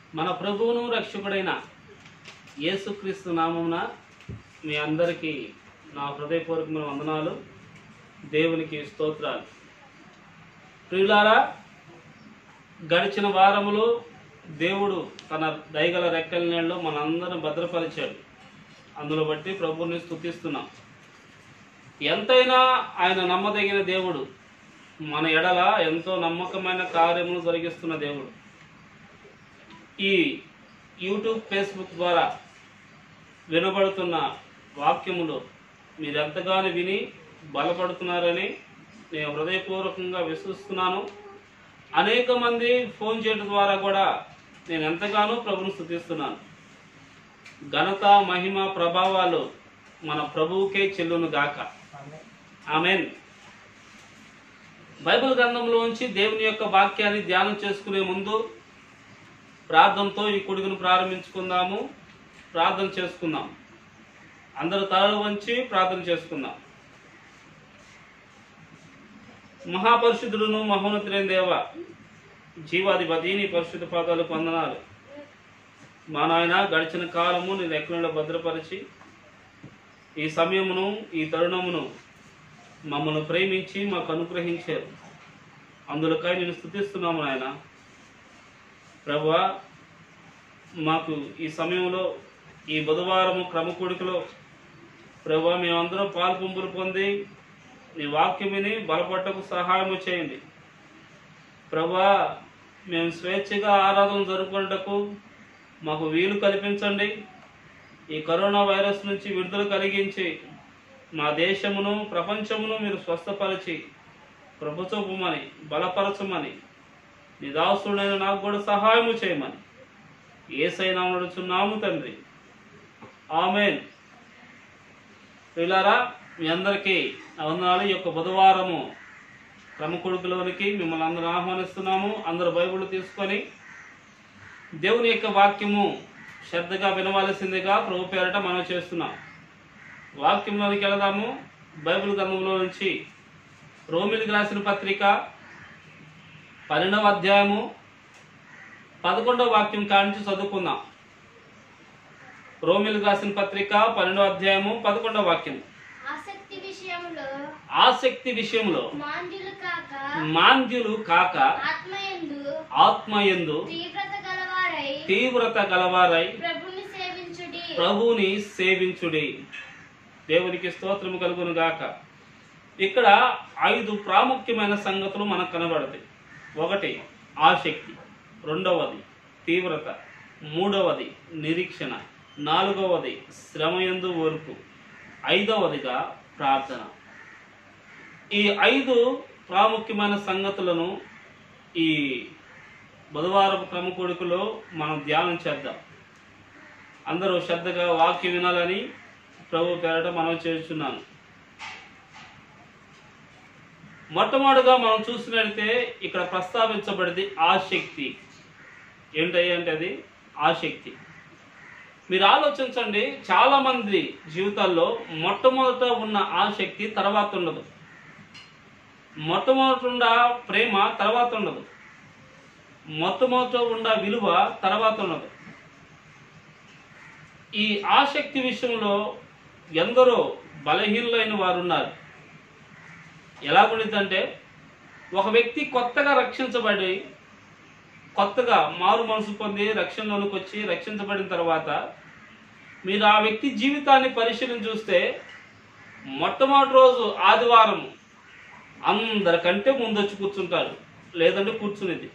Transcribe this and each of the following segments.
మన ప్రభువును రక్షకుడైన యేసుక్రీస్తు నామమున మీ అందరికీ నా హృదయపూర్వకమైన వందనాలు దేవునికి స్తోత్రాలు ప్రియులారా గడిచిన వారములో దేవుడు తన దయగల రెక్కల నీళ్ళలో మనందరం భద్రపరిచాడు అందులో బట్టి ప్రభువుని స్తుతిస్తున్నాం ఎంతైనా ఆయన నమ్మదగిన దేవుడు మన ఎడల ఎంతో నమ్మకమైన కార్యములు జరిగిస్తున్న దేవుడు ఈ యూట్యూబ్ ఫేస్బుక్ ద్వారా వినబడుతున్న వాక్యములు మీరు ఎంతగానో విని బలపడుతున్నారని నేను హృదయపూర్వకంగా విశ్వసిస్తున్నాను అనేక మంది ఫోన్ చేయడం ద్వారా కూడా నేను ఎంతగానో ప్రభుని స్థుతిస్తున్నాను ఘనత మహిమ ప్రభావాలు మన ప్రభువుకే చెల్లును గాక ఆమెన్ బైబిల్ గ్రంథంలోంచి దేవుని యొక్క వాక్యాన్ని ధ్యానం చేసుకునే ముందు ప్రార్థనతో ఈ కొడుకును ప్రారంభించుకుందాము ప్రార్థన చేసుకుందాం అందరూ తలలు వంచి ప్రార్థన చేసుకుందాం మహాపరిశుద్ధులను మహోన్నతులైన దేవ జీవాధిపతి నీ పరిశుద్ధ పాదాలకు వందనాలు మా నాయన గడిచిన కాలము నీ లెక్కలలో భద్రపరిచి ఈ సమయమును ఈ తరుణమును మమ్మల్ని ప్రేమించి మాకు అనుగ్రహించారు అందులకై నేను స్థుతిస్తున్నాము నాయన ప్రభువా మాకు ఈ సమయంలో ఈ బుధవారము క్రమకూడికలో ప్రభా మేమందరం పాల్పొంపులు పొంది నీ వాక్యం విని బలపట్టకు సహాయం చేయండి ప్రభా మేము స్వేచ్ఛగా ఆరాధన జరుపుకున్నటకు మాకు వీలు కల్పించండి ఈ కరోనా వైరస్ నుంచి విడుదల కలిగించి మా దేశమును ప్రపంచమును మీరు స్వస్థపరిచి ప్రభుత్వమని బలపరచమని నీ దాసుడైన నాకు కూడా సహాయము చేయమని ఏసైనా నడుచున్నాము తండ్రి ఆమెన్ పిల్లారా మీ అందరికీ నా వందనాలు ఈ యొక్క బుధవారము క్రమకొడుకులోనికి మిమ్మల్ని అందరూ ఆహ్వానిస్తున్నాము అందరూ బైబిల్ తీసుకొని దేవుని యొక్క వాక్యము శ్రద్ధగా వినవలసిందిగా ప్రభు పేరట మనం చేస్తున్నాం వాక్యంలోనికి వెళదాము బైబిల్ గ్రంథంలో నుంచి రోమిలికి రాసిన పత్రిక పన్నెండవ అధ్యాయము పదకొండవ వాక్యం కానించి చదువుకుందాం రోమిలికి రాసిన పత్రిక పన్నెండవ అధ్యాయము పదకొండవ వాక్యం ఆసక్తి విషయంలో ఆసక్తి విషయంలో మాంద్యులు కాక మాంద్యులు కాక ఆత్మయందు ఆత్మయందు తీవ్రత గలవారై తీవ్రత గలవారై ప్రభుని సేవించుడి ప్రభువుని సేవించుడి దేవునికి స్తోత్రము కలుగును గాక ఇక్కడ ఐదు ప్రాముఖ్యమైన సంగతులు మనకు కనబడతాయి ఒకటి ఆసక్తి రెండవది తీవ్రత మూడవది నిరీక్షణ నాలుగవది శ్రమయందు ఓర్పు ఐదవదిగా ప్రార్థన ఈ ఐదు ప్రాముఖ్యమైన సంగతులను ఈ బుధవారపు క్రమకోడికలో మనం ధ్యానం చేద్దాం అందరూ శ్రద్ధగా వాక్యం వినాలని ప్రభు పేరట మనం చేస్తున్నాను మొట్టమొదటిగా మనం చూసినట్లయితే ఇక్కడ ప్రస్తావించబడింది ఆసక్తి ఏంటయ్యి అంటే అది ఆసక్తి మీరు ఆలోచించండి చాలా మంది జీవితాల్లో మొట్టమొదట ఉన్న ఆసక్తి తర్వాత ఉండదు మొట్టమొదట ఉన్న ప్రేమ తర్వాత ఉండదు మొట్టమొదట ఉన్న విలువ తర్వాత ఉండదు ఈ ఆసక్తి విషయంలో ఎందరో బలహీనులైన వారు ఉన్నారు ఎలా ఉండిద్దంటే ఒక వ్యక్తి కొత్తగా రక్షించబడి కొత్తగా మారు మనసు పొంది రక్షణలోనికి వచ్చి రక్షించబడిన తర్వాత మీరు ఆ వ్యక్తి జీవితాన్ని పరిశీలన చూస్తే మొట్టమొదటి రోజు ఆదివారం అందరికంటే ముందు వచ్చి కూర్చుంటారు లేదంటే కూర్చునేది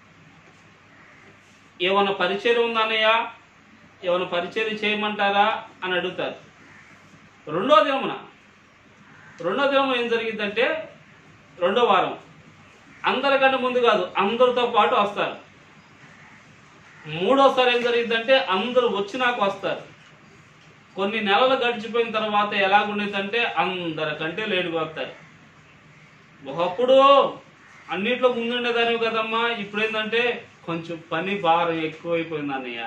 ఏమన్నా పరిచయం ఉందన్నయ్య ఏమైనా పరిచయం చేయమంటారా అని అడుగుతారు రెండో దినమున రెండో దినం ఏం జరిగిందంటే రెండో వారం అందరికంటే ముందు కాదు అందరితో పాటు వస్తారు మూడోసారి ఏం జరిగిందంటే అందరూ వచ్చినాక వస్తారు కొన్ని నెలలు గడిచిపోయిన తర్వాత ఎలాగుండేదంటే అందరికంటే లేటుగా వస్తారు ఒకప్పుడు అన్నిట్లో ముందుండేదానివి కదమ్మా ఇప్పుడు ఏంటంటే కొంచెం పని భారం ఎక్కువైపోయింది అన్నయ్య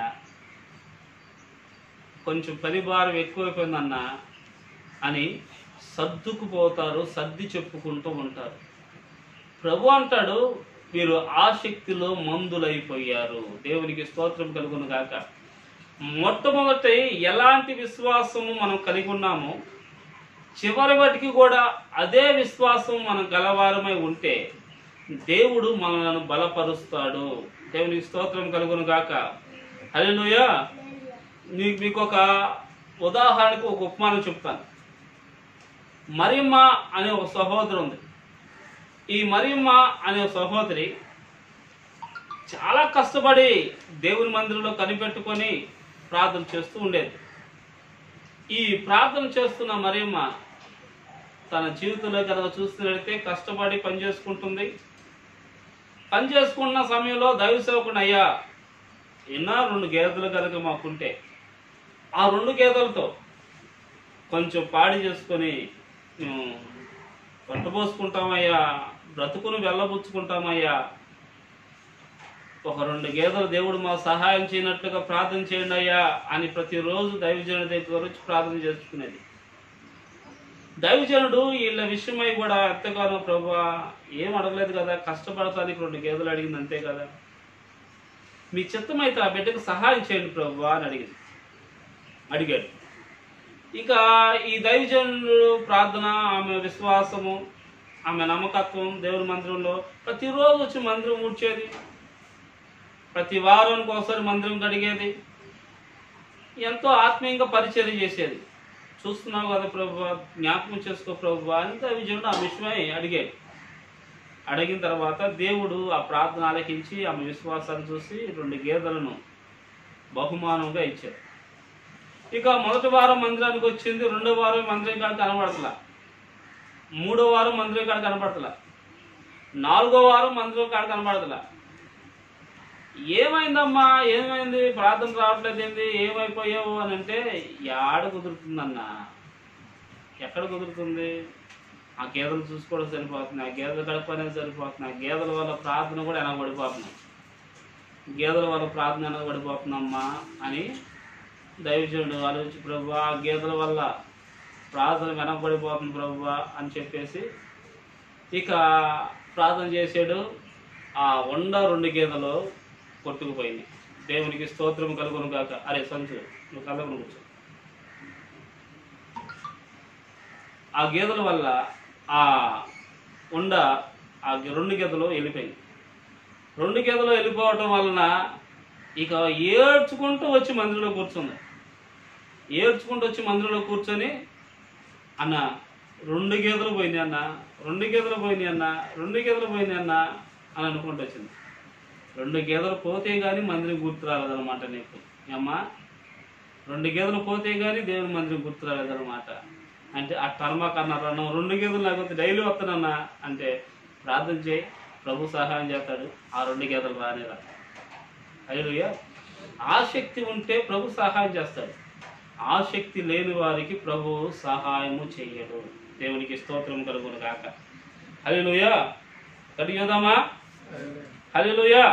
కొంచెం పని భారం ఎక్కువైపోయిందన్న అని సర్దుకుపోతారు సర్ది చెప్పుకుంటూ ఉంటారు ప్రభు అంటాడు మీరు ఆసక్తిలో మందులైపోయారు దేవునికి స్తోత్రం కలుగును గాక మొట్టమొదటి ఎలాంటి విశ్వాసము మనం కలిగి ఉన్నామో చివరి వాటికి కూడా అదే విశ్వాసం మనం గలవారమై ఉంటే దేవుడు మనలను బలపరుస్తాడు దేవునికి స్తోత్రం కలుగును గాక హల్లెలూయా మీకు మీకు ఒక ఉదాహరణకు ఒక ఉపమానం చెప్తాను మరియమ్మ అనే ఒక సహోదరు ఉంది ఈ మరియమ్మ అనే సహోదరి చాలా కష్టపడి దేవుని మందిరంలో కనిపెట్టుకొని ప్రార్థన చేస్తూ ఉండేది ఈ ప్రార్థన చేస్తున్న మరియమ్మ తన జీవితంలో కనుక చూస్తున్నట్లయితే కష్టపడి పని చేసుకుంటుంది పని చేసుకున్న సమయంలో దైవ సేవకుని అయ్యా ఎన్నా రెండు గేదెలు కనుక మాకుంటే ఆ రెండు గేదెలతో కొంచెం పాడి చేసుకొని ఉమ్, పట్టుపోసుకుంటామయ్యా బ్రతుకును వెళ్ళబుచ్చుకుంటామయ్యా ఒక రెండు గేదెలు దేవుడు మా సహాయం చేయనట్లుగా ప్రార్థన చేయండి అయ్యా అని ప్రతిరోజు దైవజనుడి దగ్గర వచ్చి ప్రార్థన చేసుకునేది దైవజనుడు వీళ్ళ విషయమై కూడా ఎంతగానో ప్రభు ఏం అడగలేదు కదా కష్టపడటానికి రెండు గేదెలు అడిగింది అంతే కదా మీ చిత్తమైతే ఆ బిడ్డకు సహాయం చేయండి ప్రభు అని అడిగింది అడిగాడు ఇక ఈ దైవజనుడు ప్రార్థన ఆమె విశ్వాసము ఆమె నమ్మకత్వం దేవుని మందిరంలో ప్రతిరోజు వచ్చి మందిరం ఊడ్చేది ప్రతి వారానికి ఒకసారి మందిరం కడిగేది ఎంతో ఆత్మీయంగా పరిచయం చేసేది చూస్తున్నావు కదా ప్రభు జ్ఞాపకం చేసుకో ప్రభు అని దైవజనుడు ఆ విషయమై అడిగాడు అడిగిన తర్వాత దేవుడు ఆ ప్రార్థన ఆలకించి ఆమె విశ్వాసాన్ని చూసి రెండు గేదెలను బహుమానంగా ఇచ్చారు ఇక మొదటి వారం మందిరానికి వచ్చింది రెండో వారం మందిరం కాడ కనబడతలా మూడో వారం మందిరం కాడ కనబడతలా నాలుగో వారం మందిరం కాడ కనబడతలా ఏమైందమ్మా ఏమైంది ప్రార్థన రావట్లేదు ఏంది ఏమైపోయావు అని అంటే యాడ కుదురుతుందన్నా ఎక్కడ కుదురుతుంది ఆ గేదెలు చూసుకోవడం సరిపోతుంది ఆ గేదెలు గడపనేది సరిపోతుంది ఆ గేదెల వల్ల ప్రార్థన కూడా వెనకబడిపోతున్నాం గేదెల వల్ల ప్రార్థన వెనకబడిపోతుందమ్మా అని దైవజనుడు ఆలోచించి ప్రభు ఆ గేదెల వల్ల ప్రార్థన వెనకబడిపోతుంది ప్రభు అని చెప్పేసి ఇక ప్రార్థన చేసాడు ఆ వండ రెండు గేదెలు కొట్టుకుపోయింది దేవునికి స్తోత్రం కలుగును గాక అరే సంచు నువ్వు కలగను కూర్చో ఆ గేదెల వల్ల ఆ ఉండ ఆ రెండు గేదెలు వెళ్ళిపోయింది రెండు గేదెలు వెళ్ళిపోవటం వలన ఇక ఏడ్చుకుంటూ వచ్చి మందిరంలో కూర్చుంది ఏడ్చుకుంటూ వచ్చి మందిరంలో కూర్చొని అన్న రెండు గేదెలు పోయింది అన్న రెండు గేదెలు పోయింది అన్న రెండు గేదెలు పోయింది అన్న అని అనుకుంటూ వచ్చింది రెండు గేదెలు పోతే కానీ మందిరం గుర్తు రాలేదన్నమాట నీకు అమ్మా రెండు గేదెలు పోతే కానీ దేవుని మందిరం గుర్తు రాలేదన్నమాట అంటే ఆ టర్మాక్ అన్నారు అన్న రెండు గేదెలు లేకపోతే డైలీ వస్తానన్నా అంటే ప్రార్థన చేయి ప్రభు సహాయం చేస్తాడు ఆ రెండు గేదెలు రానేరా అయ్యా ఆసక్తి ఉంటే ప్రభు సహాయం చేస్తాడు ఆసక్తి లేని వారికి ప్రభు సహాయము చేయడు దేవునికి స్తోత్రం కలుగును గాక హల్లెలూయా కడిగేదామా హల్లెలూయా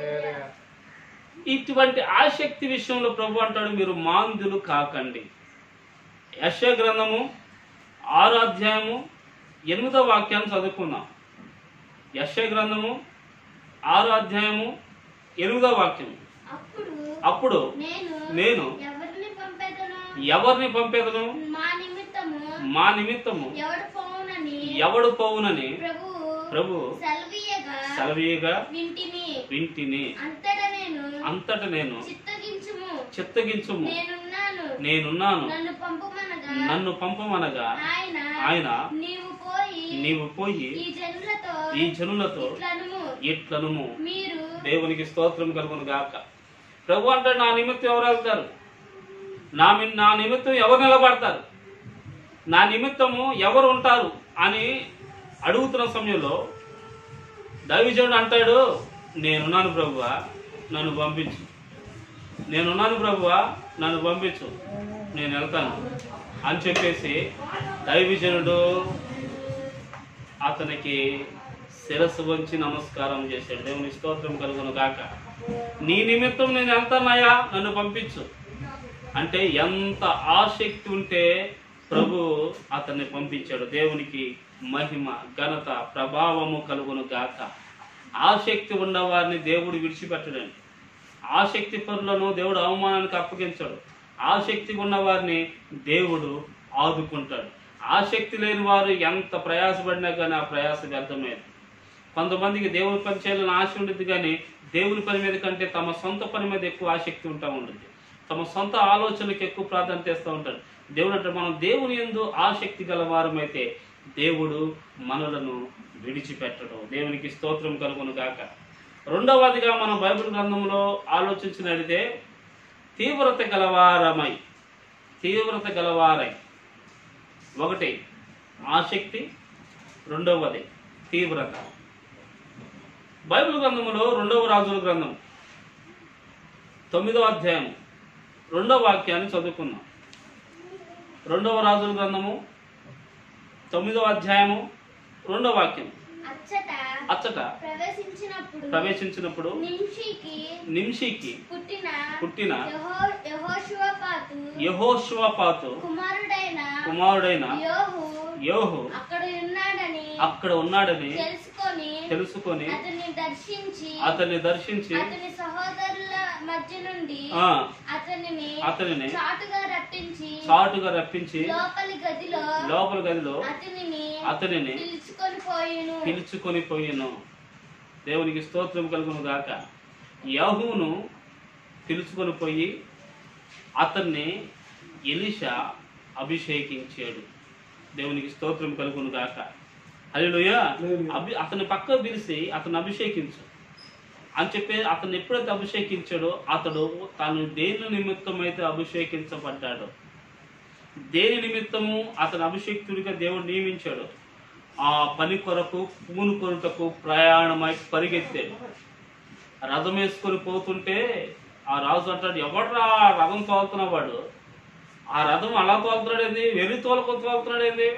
ఇటువంటి ఆసక్తి విషయంలో ప్రభు అంటాడు మీరు మాందులు కాకండి యశ గ్రంథము ఆరో అధ్యాయము ఎనిమిదో వాక్యాన్ని చదువుకుందాం యశ గ్రంథము ఆరో అధ్యాయము ఎనిమిదో వాక్యం అప్పుడు అప్పుడు నేను నేను ఎవరిని పంపేదను ఎవరిని పంపేదను మా నిమిత్తము మా నిమిత్తము ఎవడు పోవునని ఎవడు పోవునని ప్రభు ప్రభు సెలవీయగా సెలవీయగా వింటిని వింటిని అంతటా నేను అంతట నేను చిత్తగించుము చిత్తగించుము నేనున్నాను నేనున్నాను నన్ను పంపమనగా నన్ను పంపమనగా ఆయన ఆయన నీవు పోయి నీవు పోయి ఈ జనులతో ఈ జనులతో ఇట్లనుము ఇట్లనుము మీరు దేవునికి స్తోత్రం కలుగును గాక ప్రభు అంటే నా నిమిత్తం ఎవరు వెళ్తారు నా మి- నా నిమిత్తం ఎవరు నిలబడతారు నా నిమిత్తము ఎవరు ఉంటారు అని అడుగుతున్న సమయంలో దైవజనుడు అంటాడు నేనున్నాను ప్రభువా నన్ను పంపించు నేనున్నాను ప్రభువా నన్ను పంపించు నేను వెళ్తాను అని చెప్పేసి దైవజనుడు అతనికి శిరస్సు వంచి నమస్కారం చేశాడు దేవుని స్తోత్రం కలుగును గాక నీ నిమిత్తం నేను వెళ్తానయ్యా నన్ను పంపించు అంటే ఎంత ఆసక్తి ఉంటే ప్రభు అతన్ని పంపించాడు దేవునికి మహిమ ఘనత ప్రభావము కలుగును గాక ఆసక్తి ఉన్నవారిని దేవుడు విడిచిపెట్టడండి ఆసక్తి పరులను దేవుడు అవమానానికి అప్పగించాడు ఆసక్తి ఉన్నవారిని దేవుడు ఆదుకుంటాడు ఆసక్తి లేని వారు ఎంత ప్రయాసపడినా కానీ ఆ ప్రయాస వ్యర్థమైంది కొంతమందికి దేవుని పని చేయాలని ఆశ ఉండదు కానీ దేవుని పని మీద కంటే తమ సొంత పని మీద ఎక్కువ ఆసక్తి ఉంటా ఉంటుంది తమ సొంత ఆలోచనలకు ఎక్కువ ప్రాధాన్యత ఇస్తూ ఉంటాడు దేవుడు అంటే మనం దేవుని ఎందు ఆసక్తి గల వారమైతే దేవుడు మనలను విడిచిపెట్టడం దేవునికి స్తోత్రం కలుగును గాక రెండవదిగా మనం బైబిల్ గ్రంథంలో ఆలోచించినట్లయితే తీవ్రత గలవారమై తీవ్రత గలవారై ఒకటి ఆసక్తి రెండవది తీవ్రత బైబిల్ గ్రంథములో రెండవ రాజుల గ్రంథం తొమ్మిదవ అధ్యాయం రెండవ వాక్యాన్ని చదువుకుందాం రెండవ రాజుల గ్రంథము తొమ్మిదవ అధ్యాయము రెండవ వాక్యం అచ్చట అచ్చట ప్రవేశించినప్పుడు ప్రవేశించినప్పుడు నింషికి నింషికి పుట్టిన పుట్టిన యెహో- యెహోషువపాతు యహోష్వపాతు కుమారుడైన కుమారుడైన యోహు యోహు అక్కడ ఉన్నాడని అక్కడ ఉన్నాడని తెలుసుకొని తెలుసుకొని అతన్ని దర్శించి అతన్ని దర్శించి అతని సహోదరుల మధ్య నుండి ఆ అతనిని అతనిని చాటుగా రప్పించి చాటుగా రప్పించి లోపలి గదిలో లోపల గదిలో అతనిని అతనిని పిలుచుకొని పోయిను పిలుచుకొని పోయిను దేవునికి స్తోత్రం కలుగును గాక యహూను పిలుచుకొని పోయి అతన్ని ఎలిషా అభిషేకించాడు దేవునికి స్తోత్రం కలుగును గాక హల్లెలూయ అభి అతని పక్క పిలిచి అతను అభిషేకించు అని చెప్పి అతను ఎప్పుడైతే అభిషేకించాడో అతడు తాను దేని నిమిత్తం అయితే అభిషేకించబడ్డాడో దేని నిమిత్తము అతను అభిషేక్తుడిగా దేవుడు నియమించాడు ఆ పని కొరకు పూను కొనుటకు ప్రయాణమై పరిగెత్తాడు రథం వేసుకొని పోతుంటే ఆ రాజు అంటాడు ఎవడ్రా ఆ రథం తోలుతున్నవాడు ఆ రథం అలా తోలుతున్నాడేంది వెర్రి తోలుకొని తోలుతున్నాడేంది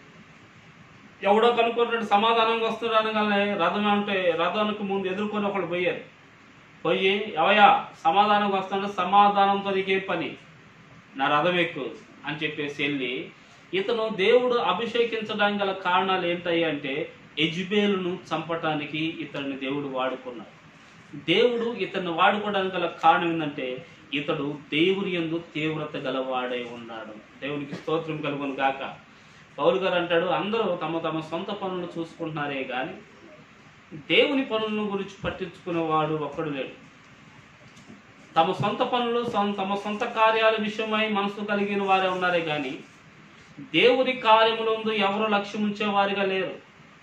ఎవడో కనుక్కుంటాడు సమాధానంగా వస్తున్నాడు అనగానే రథం అంటే రథానికి ముందు ఎదుర్కొని ఒకళ్ళు పోయారు పోయి ఎవయా సమాధానంగా వస్తున్నాడు సమాధానంతో నీకేం పని నా రథం ఎక్కువ అని చెప్పేసి వెళ్ళి ఇతను దేవుడు అభిషేకించడానికి గల కారణాలు ఏంటయ్యి అంటే ఎజుబేలును చంపటానికి ఇతడిని దేవుడు వాడుకున్నాడు దేవుడు ఇతన్ని వాడుకోవడానికి గల కారణం ఏంటంటే ఇతడు దేవుని యందు తీవ్రత గలవాడై ఉన్నాడు దేవునికి స్తోత్రం కలుగును గాక పౌలు గారు అంటాడు అందరూ తమ తమ సొంత పనులు చూసుకుంటున్నారే కానీ దేవుని పనులను గురించి పట్టించుకునేవాడు ఒక్కడు లేడు తమ సొంత పనులు సొం- తమ సొంత కార్యాల విషయమై మనసు కలిగిన వారే ఉన్నారే కానీ దేవుని కార్యములందు ఎవరు లక్ష్యం ఉంచేవారిగా లేరు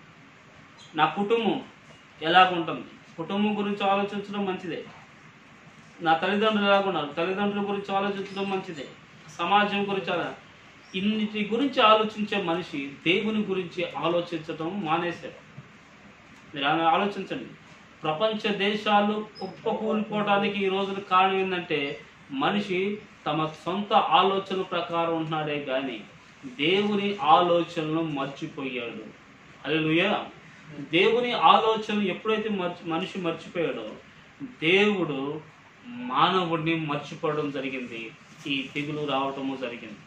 నా కుటుంబం ఎలాగుంటుంది కుటుంబం గురించి ఆలోచించడం మంచిదే నా తల్లిదండ్రులు ఎలాగున్నారు తల్లిదండ్రుల గురించి ఆలోచించడం మంచిదే సమాజం గురించి ఆలో- ఇన్నిటి గురించి ఆలోచించే మనిషి దేవుని గురించి ఆలోచించడం మానేశాడు మీరు ఆలో- ఆలోచించండి ప్రపంచ దేశాలు కుప్పకూలిపోవడానికి ఈ రోజున కారణం ఏంటంటే మనిషి తమ సొంత ఆలోచన ప్రకారం ఉంటున్నాడే కానీ దేవుని ఆలోచనలు మర్చిపోయాడు అలెలుయా దేవుని ఆలోచనలు ఎప్పుడైతే మర్చి మనిషి మర్చిపోయాడో దేవుడు మానవుడిని మర్చిపోవడం జరిగింది ఈ తెగులు రావటము జరిగింది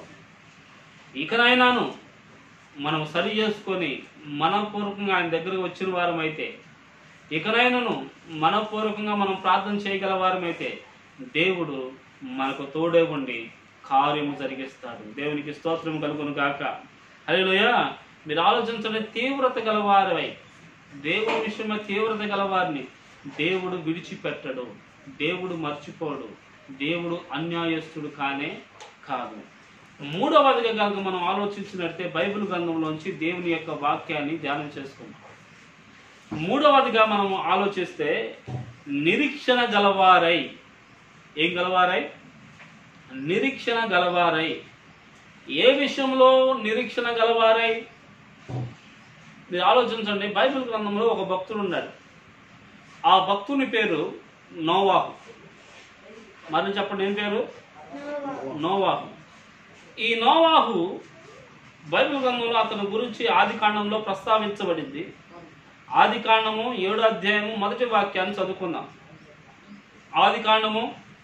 ఇకనైనాను మనం సరి చేసుకొని మనపూర్వకంగా ఆయన దగ్గరకు వచ్చిన వారమైతే ఇకనైనాను మనపూర్వకంగా మనం ప్రార్థన చేయగల వారమైతే దేవుడు మనకు తోడే ఉండి కార్యము జరిగిస్తాడు దేవునికి స్తోత్రం కలుగును గాక హల్లెలూయా మీరు ఆలోచించండి తీవ్రత గలవారై దేవుని విషయమై తీవ్రత గలవారిని దేవుడు విడిచిపెట్టడు దేవుడు మర్చిపోడు దేవుడు అన్యాయస్తుడు కానే కాదు మూడవదిగా కనుక మనం ఆలోచించినట్టే బైబిల్ గ్రంథంలోంచి దేవుని యొక్క వాక్యాన్ని ధ్యానం చేసుకుందాం మూడవదిగా మనం ఆలోచిస్తే నిరీక్షణ గలవారై ఏం గలవారై నిరీక్షణ గలవారై ఏ విషయంలో నిరీక్షణ గలవారై మీరు ఆలోచించండి బైబిల్ గ్రంథంలో ఒక భక్తుడు ఉన్నాడు ఆ భక్తుని పేరు నోవాహు మరి చెప్పండి ఏం పేరు నోవాహు ఈ నోవాహు బైబిల్ గ్రంథంలో అతని గురించి ఆది కాండంలో ప్రస్తావించబడింది ఆది కాండము ఏడో అధ్యాయము మొదటి వాక్యాన్ని చదువుకుందాం ఆది కాండము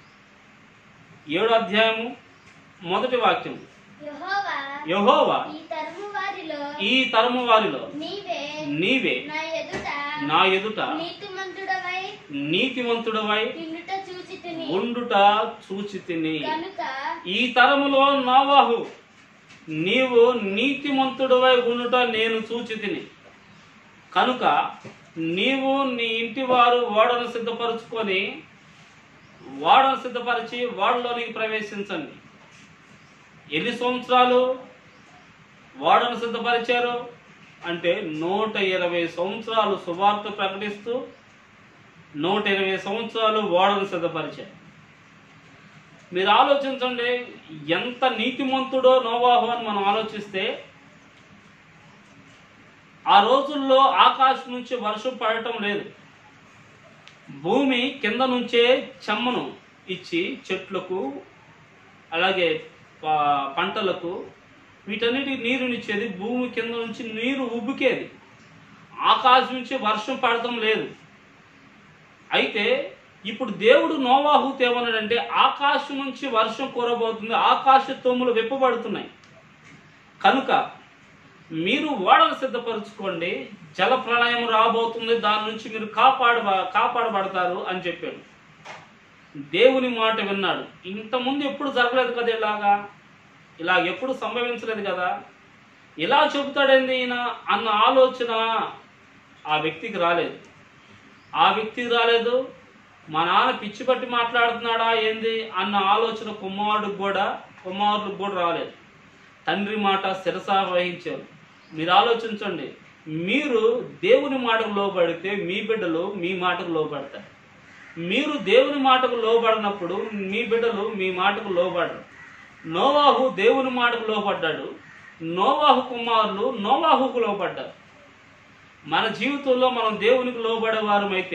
ఏడో అధ్యాయము మొదటి వాక్యం యెహోవా యహోవా ఈ తరము వారిలో ఈ తరము వారిలో నీవే నీవే నా ఎదుట నా ఎదుట నీతిమంతుడవై నీతిమంతుడవై నిన్నుట చూచి తిని ఉండుట చూచి తిని కనుక ఈ తరములో నోవాహు నీవు నీతిమంతుడవై ఉండుట నేను చూచి తిని కనుక నీవు నీ ఇంటి వారు ఓడను సిద్ధపరచుకొని ఓడను సిద్ధపరిచి ఓడలోనికి ప్రవేశించండి ఎన్ని సంవత్సరాలు ఓడను సిద్ధపరిచారు అంటే నూట ఇరవై సంవత్సరాలు సువార్త ప్రకటిస్తూ నూట ఇరవై సంవత్సరాలు ఓడను సిద్ధపరిచారు మీరు ఆలోచించండి ఎంత నీతిమంతుడో నోవాహు అని మనం ఆలోచిస్తే ఆ రోజుల్లో ఆకాశం నుంచి వర్షం పడటం లేదు భూమి కింద నుంచే చెమ్మను ఇచ్చి చెట్లకు అలాగే ప- పంటలకు వీటన్నిటికి నీరునిచ్చేది భూమి కింద నుంచి నీరు ఉబ్బుకేది ఆకాశం నుంచి వర్షం పడటం లేదు అయితే ఇప్పుడు దేవుడు నోవాహుతో ఏమన్నాడంటే ఆకాశం నుంచి వర్షం కురబోతుంది ఆకాశ తొమ్ములు విప్పబడుతున్నాయి కనుక మీరు ఓడలు సిద్ధపరచుకోండి జల ప్రళయం రాబోతుంది దాని నుంచి మీరు కాపాడ కాపాడబడతారు అని చెప్పాడు దేవుని మాట విన్నాడు ఇంతకుముందు ఎప్పుడు జరగలేదు కదా ఇలాగా ఇలా ఎప్పుడు సంభవించలేదు కదా ఇలా చెబుతాడేంది ఈయన అన్న ఆలోచన ఆ వ్యక్తికి రాలేదు ఆ వ్యక్తికి రాలేదు మా నాన్న పిచ్చి పట్టి మాట్లాడుతున్నాడా ఏంది అన్న ఆలోచన కుమారుడికి కూడా కుమారుడికి కూడా రాలేదు తండ్రి మాట శిరస వహించారు మీరు ఆలోచించండి మీరు దేవుని మాటకు లోబడితే మీ బిడ్డలు మీ మాటకు లోబడతారు మీరు దేవుని మాటకు లోబడినప్పుడు మీ బిడ్డలు మీ మాటకు లోబడరు నోవాహు దేవుని మాటకు లోబడ్డాడు నోవాహు కుమారులు నోవాహుకు లోబడ్డారు మన జీవితంలో మనం దేవునికి లోబడే వారమైతే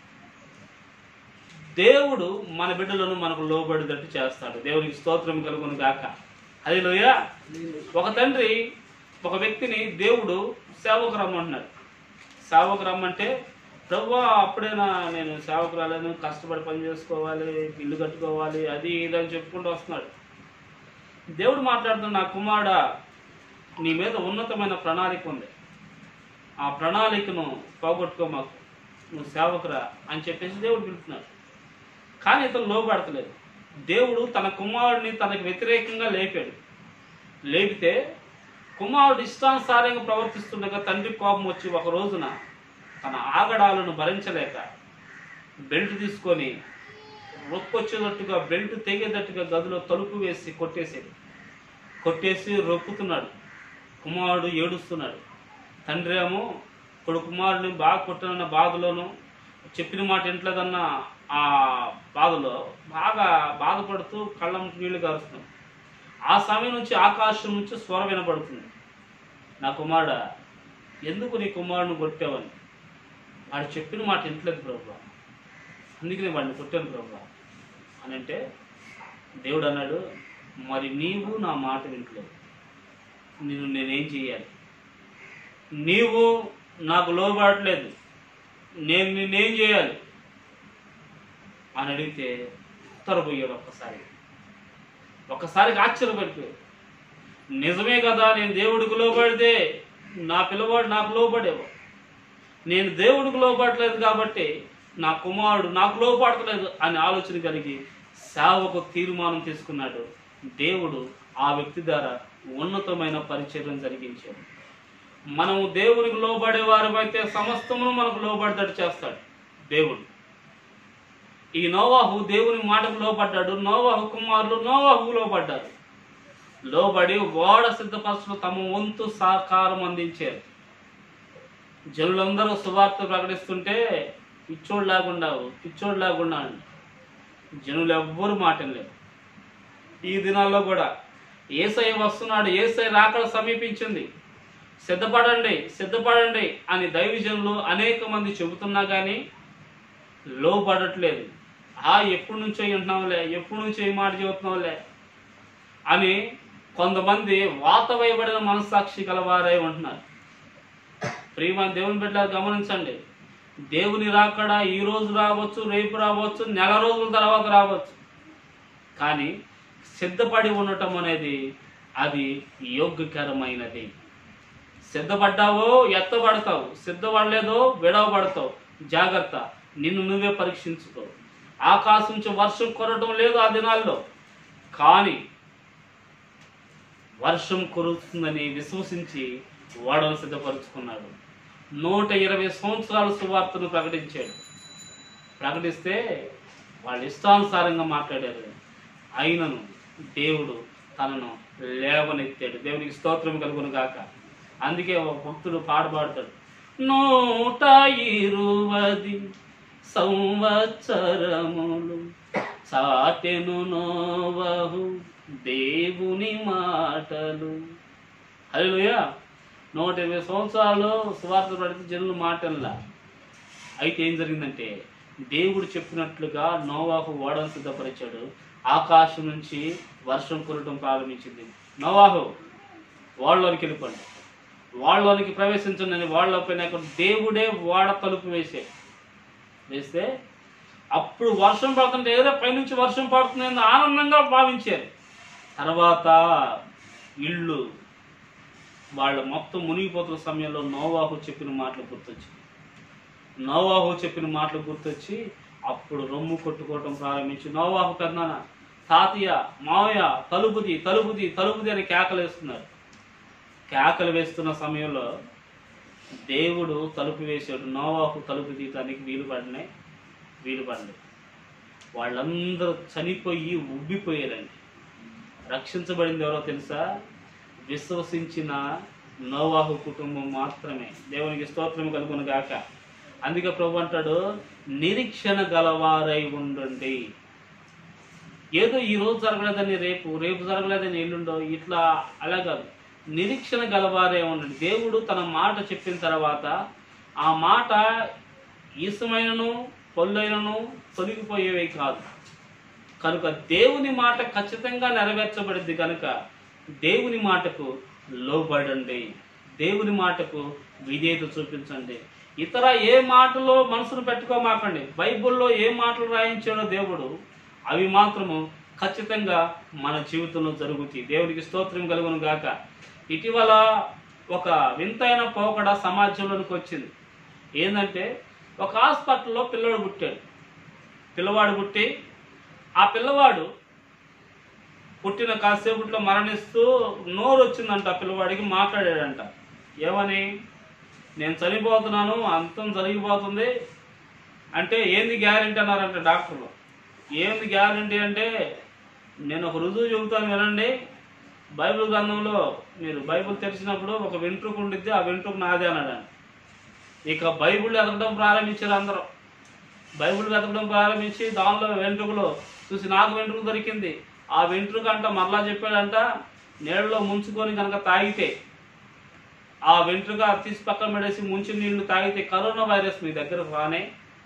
దేవుడు మన బిడ్డలను మనకు లోబడినట్టు చేస్తాడు దేవునికి స్తోత్రం కలుగును గాక అది ఒక తండ్రి ఒక వ్యక్తిని దేవుడు సేవకు రమ్మంటున్నాడు సేవకు రమ్మంటే ప్రభు అప్పుడేనా నేను సేవకు రాలేను కష్టపడి పని చేసుకోవాలి ఇల్లు కట్టుకోవాలి అది ఇది అని చెప్పుకుంటూ వస్తున్నాడు దేవుడు మాట్లాడుతున్న నా కుమారుడా నీ మీద ఉన్నతమైన ప్రణాళిక ఉంది ఆ ప్రణాళికను పోగొట్టుకో మాకు నువ్వు సేవకురా అని చెప్పేసి దేవుడు పిలుస్తున్నాడు కానీ ఇతను లోబడతలేదు దేవుడు తన కుమారుడిని తనకు వ్యతిరేకంగా లేపాడు లేపితే కుమారుడు ఇష్టానుసారంగా ప్రవర్తిస్తుండగా తండ్రి కోపం వచ్చి ఒక రోజున తన ఆగడాలను భరించలేక బెల్ట్ తీసుకొని రొక్కొచ్చేటట్టుగా బెల్ట్ తెగేటట్టుగా గదిలో తలుపు వేసి కొట్టేసేది కొట్టేసి రొక్కుతున్నాడు కుమారుడు ఏడుస్తున్నాడు తండ్రి ఏమో ఇప్పుడు కుమారుడిని బాగా కొట్టిన బాధలోను చెప్పిన మాట ఇంట్లోదన్న ఆ బాధలో బాగా బాధపడుతూ కళ్ళ నుంచి నీళ్లు కారుస్తున్నాడు ఆ సమయం నుంచి ఆకాశం నుంచి స్వరం వినపడుతుంది నా కుమారుడ ఎందుకు నీ కుమారుని కొట్టావని వాడు చెప్పిన మాట ఇంట్లేదు ప్రభు అందుకనే వాడిని కొట్టాను ప్రభు అని అంటే దేవుడు అన్నాడు మరి నీవు నా మాట వింటలేదు నేను నేనేం చేయాలి నీవు నాకు లోబడట్లేదు నేను నిన్నేం చేయాలి అని అడిగితే ఉత్తరపోయాడు ఒక్కసారి ఒక్కసారికి ఆశ్చర్యపడిపోయాడు నిజమే కదా నేను దేవుడికి లోబడితే నా పిల్లవాడు నాకు లోబడేవా నేను దేవుడికి లోపడలేదు కాబట్టి నా కుమారుడు నాకు లోపడతలేదు అని ఆలోచన కలిగి సేవకు తీర్మానం తీసుకున్నాడు దేవుడు ఆ వ్యక్తి ద్వారా ఉన్నతమైన పరిచయం జరిగించాడు మనము దేవునికి లోబడే వారమైతే సమస్తమును మనకు లోబడ్డట్టు చేస్తాడు దేవుడు ఈ నోవాహు దేవుని మాటకు లోబడ్డాడు నోవాహు కుమారులు నోవాహు లోబడ్డారు లోబడి ఓడ సిద్ధపరచులు తమ వంతు సహకారం అందించారు జనులందరూ సువార్త ప్రకటిస్తుంటే పిచ్చోడు లేకుండావు పిచ్చోడు లేకుండా జనులు ఎవ్వరు మాటలేదు ఈ దినాల్లో కూడా ఏసై వస్తున్నాడు ఏసై రాకడ సమీపించింది సిద్ధపడండి సిద్ధపడండి అని దైవజనులు అనేక మంది చెబుతున్నా కానీ లోపడట్లేదు ఆ ఎప్పటి నుంచో వింటున్నాంలే ఎప్పటి నుంచో ఈ మాట చెబుతున్నాంలే అని కొంతమంది వాత వేయబడిన మనస్సాక్షి గలవారై ఉంటున్నారు ప్రియమైన దేవుని బిడ్డ గమనించండి దేవుని రాకడ ఈ రోజు రావచ్చు రేపు రావచ్చు నెల రోజుల తర్వాత రావచ్చు కానీ సిద్ధపడి ఉండటం అనేది అది యోగ్యకరమైనది సిద్ధపడ్డావో ఎత్తబడతావు సిద్ధపడలేదో విడవబడతావు జాగ్రత్త నిన్ను నువ్వే పరీక్షించుకో ఆకాశం నుంచి వర్షం కొరటం లేదు ఆ దినాల్లో కానీ వర్షం కురుస్తుందని విశ్వసించి వాడను సిద్ధపరుచుకున్నాడు నూట ఇరవై సంవత్సరాల సువార్తను ప్రకటించాడు ప్రకటిస్తే వాళ్ళు ఇష్టానుసారంగా మాట్లాడారు అయినను దేవుడు తనను లేవనెత్తాడు దేవునికి స్తోత్రం కలుగును గాక అందుకే ఒక భక్తుడు పాట పాడతాడు నూట ఇరువది సంవత్సరములు చాటెను నోవహు దేవుని మాటలు హల్లెలూయా నూట ఇరవై సంవత్సరాలు సువార్త పడితే జనులు మాటల్లా అయితే ఏం జరిగిందంటే దేవుడు చెప్పినట్లుగా నోవాహు ఓడను సిద్ధపరిచాడు ఆకాశం నుంచి వర్షం కురటం ప్రారంభించింది నోవాహు వాళ్ళలోనికి వెళ్ళిపోండి వాళ్ళలోనికి ప్రవేశించండి వాళ్ళ పైన దేవుడే ఓడ తలుపు వేసే వేస్తే అప్పుడు వర్షం పడుతుంటే ఏదో పైనుంచి వర్షం పడుతుందని ఆనందంగా భావించారు తర్వాత ఇళ్ళు వాళ్ళు మొత్తం మునిగిపోతున్న సమయంలో నోవాహు చెప్పిన మాటలు గుర్తొచ్చింది నోవాహు చెప్పిన మాటలు గుర్తొచ్చి అప్పుడు రొమ్ము కొట్టుకోవటం ప్రారంభించి నోవాహు పెద్దనాన్న తాతయ్య మావయ్య తలుపుది తలుపుది తలుపుది అని కేకలు వేస్తున్నారు కేకలు వేస్తున్న సమయంలో దేవుడు తలుపు వేసాడు నోవాహు తలుపు తీయటానికి వీలు పడినాయి వీలు పడలేదు వాళ్ళందరూ చనిపోయి ఉబ్బిపోయారండి రక్షించబడింది ఎవరో తెలుసా విశ్వసించిన నోవాహు కుటుంబం మాత్రమే దేవునికి స్తోత్రం కలుగును గాక అందుకే ప్రభు అంటాడు నిరీక్షణ గలవారై ఉండండి ఏదో ఈ రోజు జరగలేదని రేపు రేపు జరగలేదని ఎల్లుండో ఇట్లా అలా కాదు నిరీక్షణ గలవారే ఉండండి దేవుడు తన మాట చెప్పిన తర్వాత ఆ మాట ఈసమైనను పొల్లైనను తొలగిపోయేవి కాదు కనుక దేవుని మాట ఖచ్చితంగా నెరవేర్చబడింది కనుక దేవుని మాటకు లోబడండి దేవుని మాటకు విధేయత చూపించండి ఇతర ఏ మాటలో మనసును పెట్టుకోమాకండి బైబిల్లో ఏ మాటలు రాయించాడో దేవుడు అవి మాత్రము ఖచ్చితంగా మన జీవితంలో జరుగుతాయి దేవునికి స్తోత్రం కలుగును గాక ఇటీవల ఒక వింతైన పోకడ సమాజంలోనికి వచ్చింది ఏంటంటే ఒక హాస్పిటల్లో పిల్లవాడు పుట్టాడు పిల్లవాడు పుట్టి ఆ పిల్లవాడు పుట్టిన కాసేపట్లో మరణిస్తూ నోరు వచ్చిందంట ఆ పిల్లవాడికి మాట్లాడాడంట ఏమని నేను చనిపోతున్నాను అంతం జరిగిపోతుంది అంటే ఏంది గ్యారంటీ అన్నారంట డాక్టర్లు ఏంది గ్యారంటీ అంటే నేను ఒక రుజువు చెబుతాను వినండి బైబిల్ గ్రంథంలో మీరు బైబిల్ తెరిచినప్పుడు ఒక వెంట్రుక ఉండిద్ది ఆ వెంట్రుక నాదే అన్నాడు ఆయన. ఇక బైబిల్ ఎదగడం ప్రారంభించారు అందరూ బైబిల్ వెతకడం ప్రారంభించి దానిలో వెంట్రుకలు చూసి నాకు వెంట్రుక దొరికింది ఆ వెంట్రుక అంట మరలా చెప్పాడంట నీళ్ళలో ముంచుకొని కనుక తాగితే ఆ వెంట్రుక తీసి పక్కన పడేసి ముంచి నీళ్లు తాగితే కరోనా వైరస్ మీ దగ్గర రానే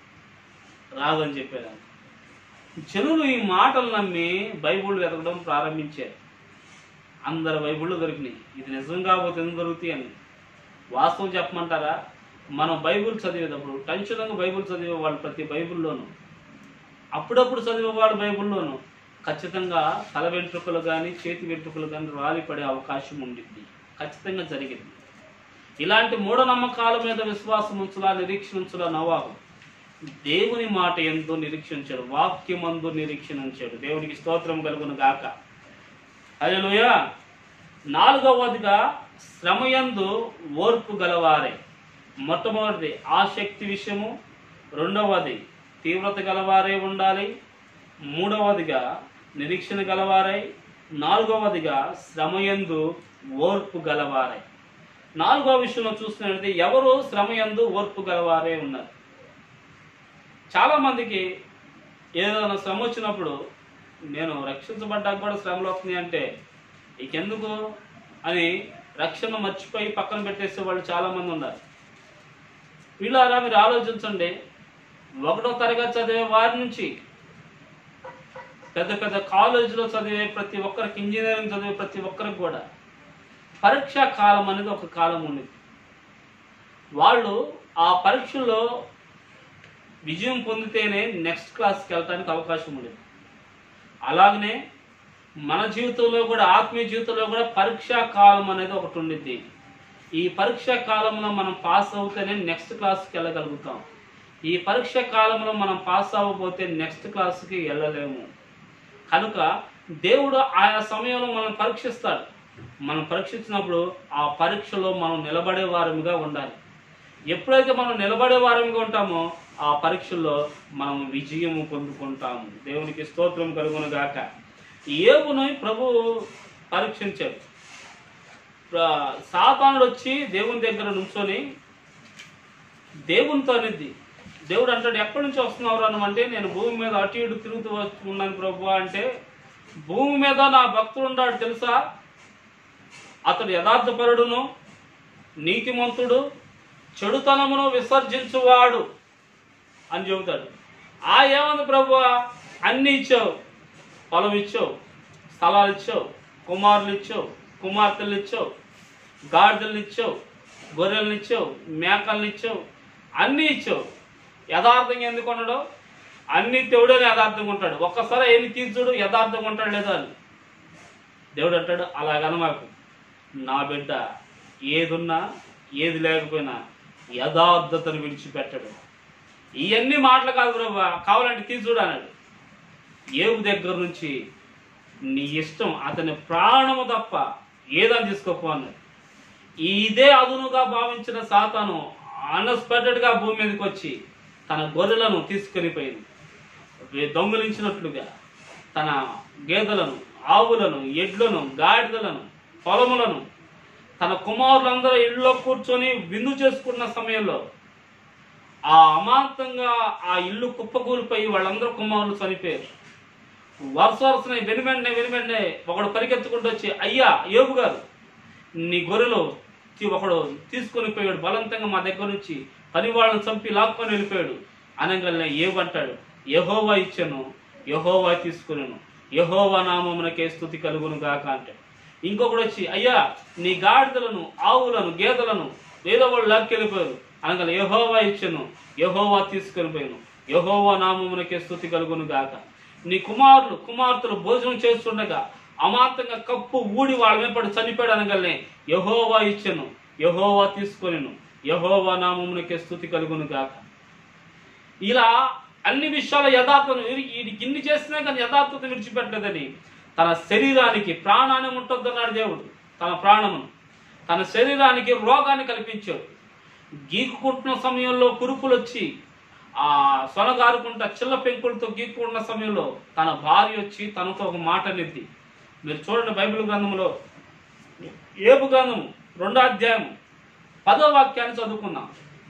రాదని చెప్పాడు ఆయన. జనులు ఈ మాటలు నమ్మి బైబిల్ వెతకడం ప్రారంభించారు అందరు బైబిళ్ళు దొరికినాయి ఇది నిజం కాకపోతే ఎందుకు దొరుకుతాయి అని వాస్తవం చెప్పమంటారా మనం బైబిల్ చదివేటప్పుడు టెన్షన్గా బైబిల్ చదివే వాళ్ళు ప్రతి బైబిల్లోనూ అప్పుడప్పుడు చదివే వాళ్ళు బైబిల్లోనూ ఖచ్చితంగా తల వెంట్రుకలు కానీ చేతి వెంట్రుకలు కానీ రాలిపడే అవకాశం ఉండిద్ది ఖచ్చితంగా జరిగింది ఇలాంటి మూఢనమ్మకాల మీద విశ్వాసం ఉంచులా నిరీక్షణ ఉంచులా నవాబు దేవుని మాట ఎందు నిరీక్షించాడు వాక్యమందు నిరీక్షణ ఉంచాడు దేవునికి స్తోత్రం కలుగును గాక హల్లెలూయా నాలుగవదిగా శ్రమయందు ఓర్పు గలవారే మొట్టమొదటిది ఆసక్తి విషయము రెండవది తీవ్రత గలవారే ఉండాలి మూడవదిగా నిరీక్షణ గలవారై నాలుగవదిగా శ్రమయందు ఓర్పు గలవారై నాలుగవ విషయంలో చూస్తున్నట్లయితే ఎవరు శ్రమయందు ఓర్పు గలవారే ఉన్నారు చాలా మందికి ఏదైనా శ్రమ వచ్చినప్పుడు నేను రక్షించబడ్డాక కూడా శ్రమలు వస్తున్నాయి అంటే ఇకెందుకు అని రక్షణ మర్చిపోయి పక్కన పెట్టేసే వాళ్ళు చాలా మంది ఉన్నారు వీళ్ళారా మీరు ఆలోచించండి ఒకటో తరగతి చదివే వారి నుంచి పెద్ద పెద్ద కాలేజీలో చదివే ప్రతి ఒక్కరికి ఇంజనీరింగ్ చదివే ప్రతి ఒక్కరికి కూడా పరీక్షా కాలం అనేది ఒక కాలం ఉంది వాళ్ళు ఆ పరీక్షలో విజయం పొందితేనే నెక్స్ట్ క్లాస్కి వెళ్ళడానికి అవకాశం ఉండేది అలాగనే మన జీవితంలో కూడా ఆత్మీయ జీవితంలో కూడా పరీక్షా కాలం అనేది ఒకటి ఉండిద్ది ఈ పరీక్ష కాలంలో మనం పాస్ అవుతేనే నెక్స్ట్ క్లాస్కి వెళ్ళగలుగుతాం ఈ పరీక్ష కాలంలో మనం పాస్ అవ్వకపోతే నెక్స్ట్ క్లాస్కి వెళ్ళలేము కనుక దేవుడు ఆయా సమయంలో మనం పరీక్షిస్తాడు మనం పరీక్షించినప్పుడు ఆ పరీక్షలో మనం నిలబడే వారముగా ఉండాలి ఎప్పుడైతే మనం నిలబడే వారముగా ఉంటామో ఆ పరీక్షల్లో మనం విజయము పొందుకుంటాము దేవునికి స్తోత్రం కలుగును గాక ఏబును ప్రభు పరీక్షించాడు ప్ర- సాతానుడు వచ్చి దేవుని దగ్గర నుంచొని దేవునితో అనేది దేవుడు అంటాడు ఎక్కడి నుంచి వస్తున్నావు అని అంటే నేను భూమి మీద అటు ఇటు తిరుగుతూ వస్తున్నాను ప్రభు అంటే భూమి మీద నా భక్తుడు ఉన్నాడు తెలుసా అతడు యథార్థపరుడును నీతిమంతుడు చెడుతనమును విసర్జించువాడు అని చెబుతాడు ఆ ఏమంది ప్రభు అన్ని ఇచ్చావు పొలం ఇచ్చావు స్థలాలు ఇచ్చావు కుమారులు ఇచ్చావు కుమార్తెలు ఇచ్చావు గాడిదలు ఇచ్చావు గొర్రెలను ఇచ్చావు మేకలను ఇచ్చావు అన్నీ ఇచ్చావు యథార్థంగా ఎందుకు ఉండడు అన్ని దేవుడని యథార్థంగా ఉంటాడు ఒక్కసారి ఏమి తీర్చుడు యథార్థంగా ఉంటాడు లేదా అని దేవుడు అంటాడు అలాగన మాకు నా బిడ్డ ఏదున్నా ఏది లేకపోయినా యథార్థతను విడిచిపెట్టడు ఇవన్నీ మాటలు కాదు ప్రభు కావాలంటే తీసుడు అన్నాడు ఏవు దగ్గర నుంచి నీ ఇష్టం అతని ప్రాణము తప్ప ఏదని తీసుకోపో అన్నాడు ఇదే అదునుగా భావించిన సాతాను అన్ఎక్స్పెక్టెడ్గా భూమి మీదకి వచ్చి తన గొర్రెలను తీసుకొని పోయింది వే- దొంగిలించినట్లుగా తన గేదెలను ఆవులను ఎడ్లను గాడిదలను పొలములను తన కుమారులందరూ ఇళ్ళలో కూర్చొని విందు చేసుకున్న సమయంలో ఆ అమాంతంగా ఆ ఇల్లు కుప్పకూలిపోయి వాళ్ళందరూ కుమారులు చనిపోయారు వరుస వరుసనే వెనువెంటనే వెనువెంటనే ఒకడు పరిగెత్తుకుంటూ వచ్చి అయ్యా ఏబు గారు నీ గొర్రెలు తీ- ఒకడు తీసుకొని పోయాడు బలవంతంగా మా దగ్గర నుంచి పని వాళ్ళని చంపి లాక్కొని వెళ్ళిపోయాడు అనగానే ఏమంటాడు యహోవా ఇచ్చాను యహోవా తీసుకున్నాను యహోవా నామమునకే స్థుతి కలుగును గాక అంటే ఇంకొకడు వచ్చి అయ్యా నీ గాడిదలను ఆవులను గేదెలను ఏదో వాళ్ళు లాక్కెళ్ళిపోయారు అనగా యహోవా ఇచ్చాను యహోవా తీసుకొని పోయాను యహోవా నామమునకే స్థుతి కలుగును గాక నీ కుమారులు కుమార్తెలు భోజనం చేస్తుండగా అమాంతంగా కప్పు ఊడి వాళ్ళ మీద పడి చనిపోయాడు అనగలనే యహోవా ఇచ్చెను యహోవా తీసుకొనిను యహోవా నామమునకే స్థుతి కలుగును గాక ఇలా అన్ని విషయాల యథార్థను వీడికి ఇన్ని చేసినా కానీ యథార్థత విడిచిపెట్టలేదని తన శరీరానికి ప్రాణాన్ని ఉంటుందన్నాడు దేవుడు తన ప్రాణమును తన శరీరానికి రోగాన్ని కల్పించాడు గీకుకుంటున్న సమయంలో కురుపులు వచ్చి ఆ సొనగారుకుంటా చిల్ల పెంకులతో గీక్కుంటున్న సమయంలో తన భార్య వచ్చి తనతో ఒక మాట అనేది మీరు చూడండి బైబిల్ గ్రంథంలో ఏపు గ్రంథము రెండో అధ్యాయం పదో వాక్యాన్ని చదువుకుందాం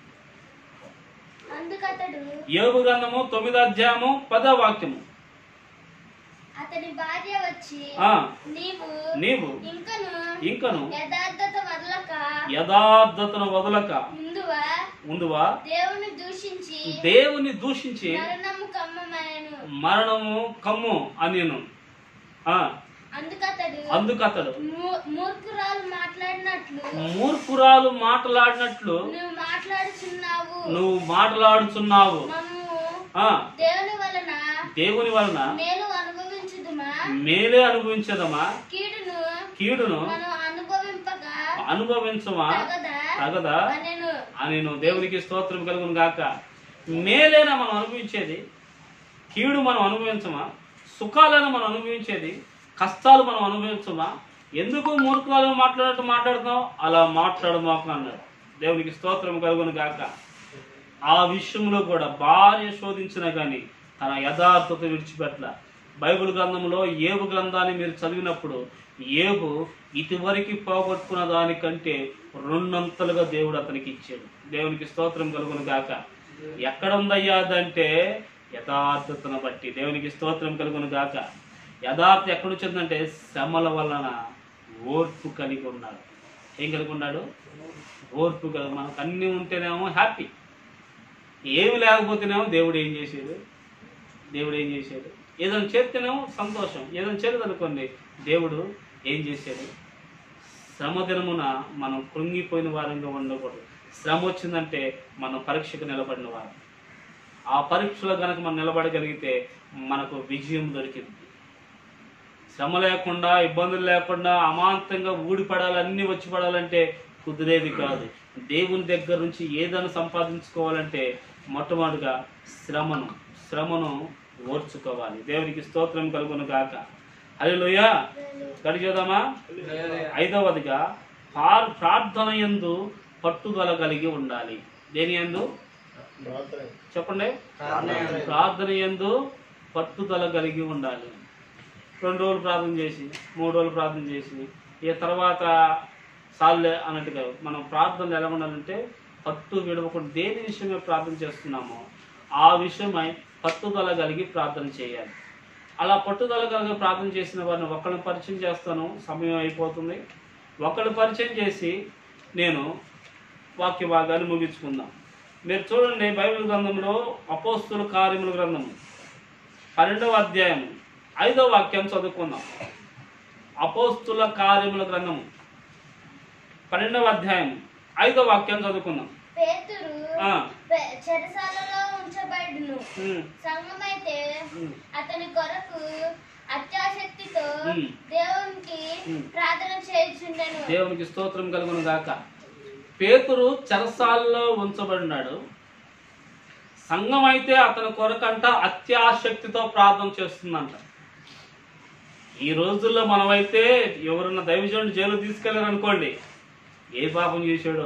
అందుకతడు ఏబు గ్రంథము తొమ్మిదో అధ్యాయము పదో వాక్యము అతని భార్య వచ్చి ఆ నీవు నీవు ఇంకను ఇంకను యథార్థత వదలక యథార్థతను వదలక ముందువా ముందువా దేవుని దూషించి దేవుని దూషించి మరణము కమ్మమనను మరణము కమ్ము అనేను ఆ అందుకతడు అందుకతడు మూ- మూర్ఖురాలు మాట్లాడినట్లు మూర్ఖురాలు మాట్లాడినట్లు నువ్వు మాట్లాడుచున్నావు నువ్వు మాట్లాడుచున్నావు మమ్ము ఆ దేవుని వలన దేవుని వలన మేలు అనుభవించుదుమా మేలే అనుభవించదమా కీడును కీడును మనం అనుభవింపక అనుభవించమా తగదా తగదా అనెను అని నువ్వు దేవునికి స్తోత్రం కలుగును గాక మేలేనా మనం అనుభవించేది కీడు మనం అనుభవించమా సుఖాలను మనం అనుభవించేది కష్టాలు మనం అనుభవించమా ఎందుకు మూర్ఖాలు మాట్లాడటం మాట్లాడుతున్నావు అలా మాట్లాడమాకు అన్నాడు దేవునికి స్తోత్రం కలుగును గాక ఆ విషయంలో కూడా భార్య శోధించినా కానీ తన యథార్థత విడిచిపెట్ల బైబిల్ గ్రంథంలో ఏబు గ్రంథాన్ని మీరు చదివినప్పుడు ఏబు ఇదివరకు పోగొట్టుకున్న దానికంటే రెండంతలుగా దేవుడు అతనికి ఇచ్చాడు దేవునికి స్తోత్రం కలుగును గాక ఎక్కడ ఉందయ్యా అదంటే యథార్థతను బట్టి దేవునికి స్తోత్రం కలుగును గాక యథార్థ ఎక్కడ వచ్చిందంటే శ్రమల వలన ఓర్పు కలిగి ఉన్నాడు ఏం కలిగి ఉన్నాడు ఓర్పు కలిగి మనకు అన్నీ ఉంటేనేమో హ్యాపీ ఏమి లేకపోతేనేమో దేవుడు ఏం చేసేది దేవుడు ఏం చేశాడు ఏదైనా చేస్తేనేమో సంతోషం ఏదైనా చేయలేదు అనుకోండి దేవుడు ఏం చేశాడు శ్రమ దినమున మనం కృంగిపోయిన వారంగా ఉండకూడదు శ్రమ వచ్చిందంటే మనం పరీక్షకు నిలబడిన వారం ఆ పరీక్షలో కనుక మనం నిలబడగలిగితే మనకు విజయం దొరికింది శ్రమ లేకుండా ఇబ్బందులు లేకుండా అమాంతంగా ఊడిపడాలి అన్నీ వచ్చి పడాలంటే కుదిరేది కాదు దేవుని దగ్గర నుంచి ఏదైనా సంపాదించుకోవాలంటే మొట్టమొదటిగా శ్రమను శ్రమను ఓర్చుకోవాలి దేవునికి స్తోత్రం కలుగును గాక హలోయ గడిచేద్దామా ఐదవదిగా పార్- ప్రార్థన యందు పట్టుదల కలిగి ఉండాలి దేని యందు చెప్పండి ప్రార్థన యందు పట్టుదల కలిగి ఉండాలి రెండు రోజులు ప్రార్థన చేసి మూడు రోజులు ప్రార్థన చేసి ఇక తర్వాత సాల్లే అన్నట్టుగా మనం ప్రార్థనలు ఎలా ఉండాలంటే పట్టు విడవకుండా దేని విషయమే ప్రార్థన చేస్తున్నామో ఆ విషయమై పట్టుదల కలిగి ప్రార్థన చేయాలి అలా పట్టుదల కలిగి ప్రార్థన చేసిన వారిని ఒకళ్ళని పరిచయం చేస్తాను సమయం అయిపోతుంది ఒకళ్ళు పరిచయం చేసి నేను వాక్య భాగాన్ని ముగించుకుందాం మీరు చూడండి బైబిల్ గ్రంథంలో అపోస్తుల కార్యముల గ్రంథము పన్నెండవ అధ్యాయం ఐదవ వాక్యం చదువుకుందాం అపోస్తుల కార్యముల గ్రంథము పన్నెండవ అధ్యాయం ఐదవ వాక్యం చదువుకుందాం పేతురు ఆ. పె- చెరసాలలో ఉంచబడును ఉమ్, సంఘమైతే ఉమ్. అతని కొరకు అత్యాశక్తితో ఉమ్. దేవునికి ఉమ్. ప్రార్థన చేయుచుండెను దేవునికి స్తోత్రం కలుగును గాక పేతురు చెరసాల్లో ఉంచబడినాడు సంఘం అయితే అతని కొరకంట అత్యాశక్తితో ప్రార్థన చేస్తుందంట ఈ రోజుల్లో మనమైతే ఎవరన్నా దైవజనుడు జైలు తీసుకెళ్ళారు అనుకోండి ఏ పాపం చేశాడో